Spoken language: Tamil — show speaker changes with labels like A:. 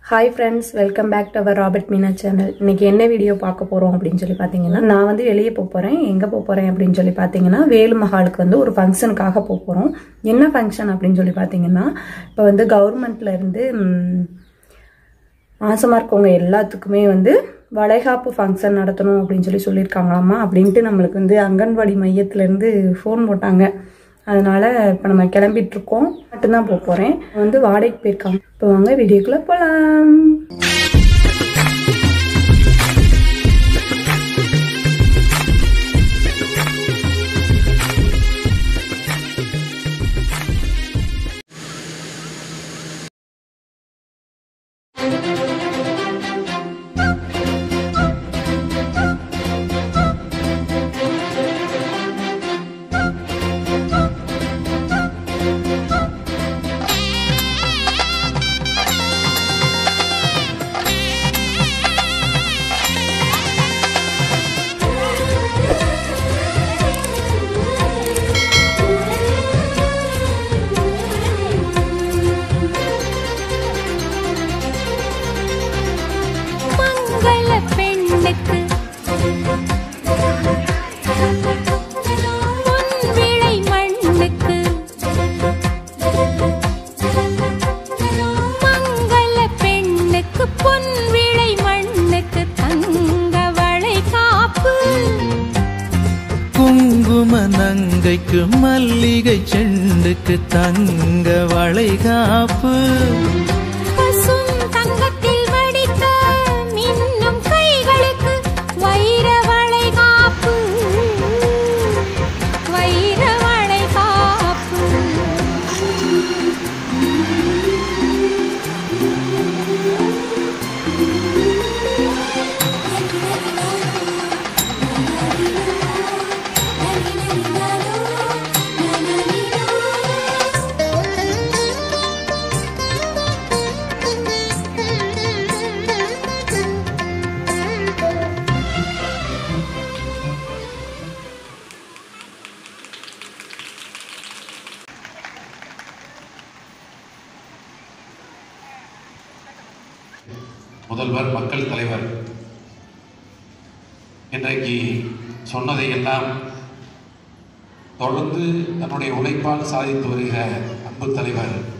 A: hi friends welcome back to our Robert Meena channel இன்னைக்கு என்ன வீடியோ பார்க்க போகிறோம் அப்படின்னு சொல்லி பார்த்தீங்கன்னா நான் வந்து வெளியே போக போகிறேன் எங்கே போக போகிறேன் அப்படின்னு சொல்லி பார்த்தீங்கன்னா வேலு மஹாலுக்கு வந்து ஒரு ஃபங்க்ஷனுக்காக போக போகிறோம் என்ன ஃபங்க்ஷன் அப்படின்னு சொல்லி பார்த்தீங்கன்னா இப்போ வந்து கவர்மெண்ட்ல இருந்து ம், மாசமாக இருக்கவங்க எல்லாத்துக்குமே வந்து வளைகாப்பு ஃபங்க்ஷன் நடத்தணும் அப்படின்னு சொல்லி சொல்லியிருக்காங்களாமா அப்படின்ட்டு நம்மளுக்கு வந்து அங்கன்வாடி மையத்துலேருந்து ஃபோன் போட்டாங்க அதனால இப்போ நம்ம கிளம்பிட்டு இருக்கோம் மட்டும்தான் போக போகிறேன் வந்து வாடகைக்கு போயிருக்காங்க இப்போ வாங்க வீடியோக்குள்ளே போகலாம்
B: மங்கள பெண்ணுக்கு பொன்விளை மண்ணுக்கு மங்கள பெண்ணுக்கு பொன்விளை மண்ணுக்கு தங்க வளை காப்பு
C: குங்கும நங்கைக்கு மல்லிகை செண்டுக்கு தங்க வளைகாப்பு
B: பசும் தங்கத்தில் வடித்த மின்னும் கைகளுக்கு வைர வளை காப்பு வைர வளை காப்பு
D: முதல்வர் மக்கள் தலைவர் இன்றைக்கு சொன்னதை எல்லாம் தொடர்ந்து தன்னுடைய உழைப்பால் சாதித்து வருகிற அன்பு தலைவர்